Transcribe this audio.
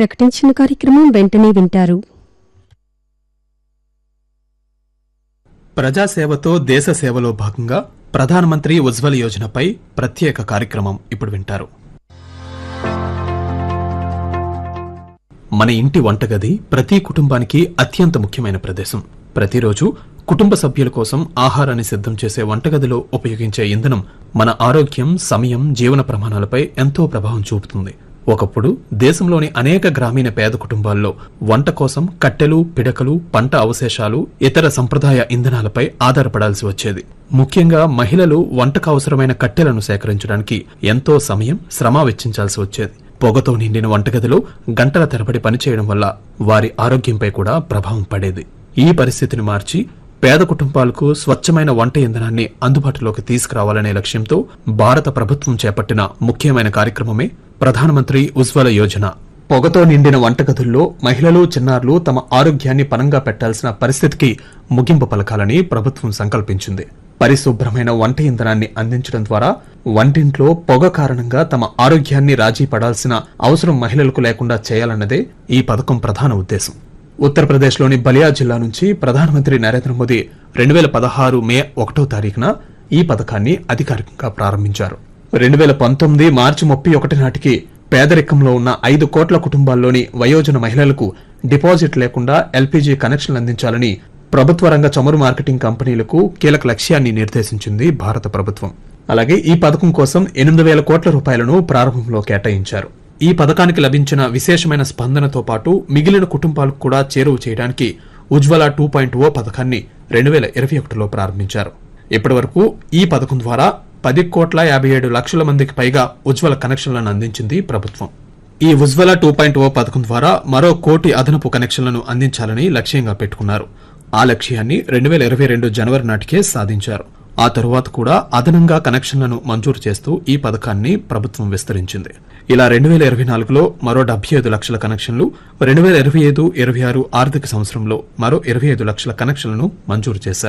ప్రకటించిన కార్యక్రమం వెంటనే వింటారు ప్రజాసేవతో దేశ సేవలో భాగంగా ప్రధానమంత్రి ఉజ్వల్ యోజనపై ప్రత్యేక కార్యక్రమం ఇప్పుడు వింటారు మన ఇంటి వంటగది ప్రతి కుటుంబానికి అత్యంత ముఖ్యమైన ప్రదేశం ప్రతిరోజు కుటుంబ సభ్యుల కోసం ఆహారాన్ని సిద్ధం చేసే వంటగదిలో ఉపయోగించే ఇంధనం మన ఆరోగ్యం సమయం జీవన ప్రమాణాలపై ఎంతో ప్రభావం చూపుతుంది ఒకప్పుడు దేశంలోని అనేక గ్రామీణ పేద కుటుంబాల్లో వంట కోసం కట్టెలు పిడకలు పంట అవశేషాలు ఇతర సంప్రదాయ ఇంధనాలపై ఆధారపడాల్సి వచ్చేది ముఖ్యంగా మహిళలు వంటకు అవసరమైన కట్టెలను సేకరించడానికి ఎంతో సమయం శ్రమ వెచ్చించాల్సి వచ్చేది పొగతో నిండిన వంటగదిలో గంటల తరబడి పనిచేయడం వల్ల వారి ఆరోగ్యంపై కూడా ప్రభావం పడేది ఈ పరిస్థితిని మార్చి పేద కుటుంబాలకు స్వచ్ఛమైన వంట ఇంధనాన్ని అందుబాటులోకి తీసుకురావాలనే లక్ష్యంతో భారత ప్రభుత్వం చేపట్టిన ముఖ్యమైన కార్యక్రమమే ప్రధానమంత్రి ఉజ్వల యోజన పొగతో నిండిన వంటగదుల్లో మహిళలు చిన్నారులు తమ ఆరోగ్యాన్ని పనంగా పెట్టాల్సిన పరిస్థితికి ముగింపు పలకాలని ప్రభుత్వం సంకల్పించింది పరిశుభ్రమైన వంట ఇంధనాన్ని అందించడం ద్వారా వంటింట్లో పొగ కారణంగా తమ ఆరోగ్యాన్ని రాజీ పడాల్సిన అవసరం మహిళలకు లేకుండా చేయాలన్నదే ఈ పథకం ప్రధాన ఉద్దేశం ఉత్తరప్రదేశ్లోని బలియా జిల్లా నుంచి ప్రధానమంత్రి నరేంద్ర మోదీ రెండు వేల పదహారు మే ఒకటో తారీఖున ఈ పథకాన్ని అధికారికంగా ప్రారంభించారు రెండు వేల పంతొమ్మిది మార్చి ముప్పై ఒకటి నాటికి పేదరికంలో ఉన్న ఐదు కోట్ల కుటుంబాల్లోని వయోజన మహిళలకు డిపాజిట్ లేకుండా ఎల్పీజీ కనెక్షన్లు అందించాలని ప్రభుత్వ రంగ చమురు మార్కెటింగ్ కంపెనీలకు కీలక లక్ష్యాన్ని నిర్దేశించింది భారత ప్రభుత్వం అలాగే ఈ పథకం కోసం ఎనిమిది వేల కోట్ల రూపాయలను ప్రారంభంలో కేటాయించారు ఈ పథకానికి లభించిన విశేషమైన స్పందనతో పాటు మిగిలిన కుటుంబాలకు కూడా చేరువ చేయడానికి ఉజ్వల టూ పాయింట్ ఓ పథకాన్ని రెండు వేల ఇరవై ఒకటిలో ప్రారంభించారు ఇప్పటివరకు ఈ పథకం ద్వారా పది కోట్ల యాభై ఏడు లక్షల మందికి పైగా ఉజ్వల కనెక్షన్లను అందించింది ప్రభుత్వం ఈ ఉజ్వల టూ పాయింట్ ఓ పథకం ద్వారా మరో కోటి అదనపు కనెక్షన్లను అందించాలని లక్ష్యంగా పెట్టుకున్నారు ఆ లక్ష్యాన్ని రెండు వేల ఇరవై రెండు జనవరి నాటికే సాధించారు ఆ తరువాత కూడా అదనంగా కనెక్షన్లను మంజూరు చేస్తూ ఈ పథకాన్ని ప్రభుత్వం విస్తరించింది ఇలా రెండు వేల ఇరవై నాలుగులో మరో డెబ్బై ఐదు లక్షల కనెక్షన్లు రెండు వేల ఇరవై ఐదు ఇరవై ఆరు ఆర్థిక సంవత్సరంలో మరో ఇరవై ఐదు లక్షల కనెక్షన్లను మంజూరు చేశారు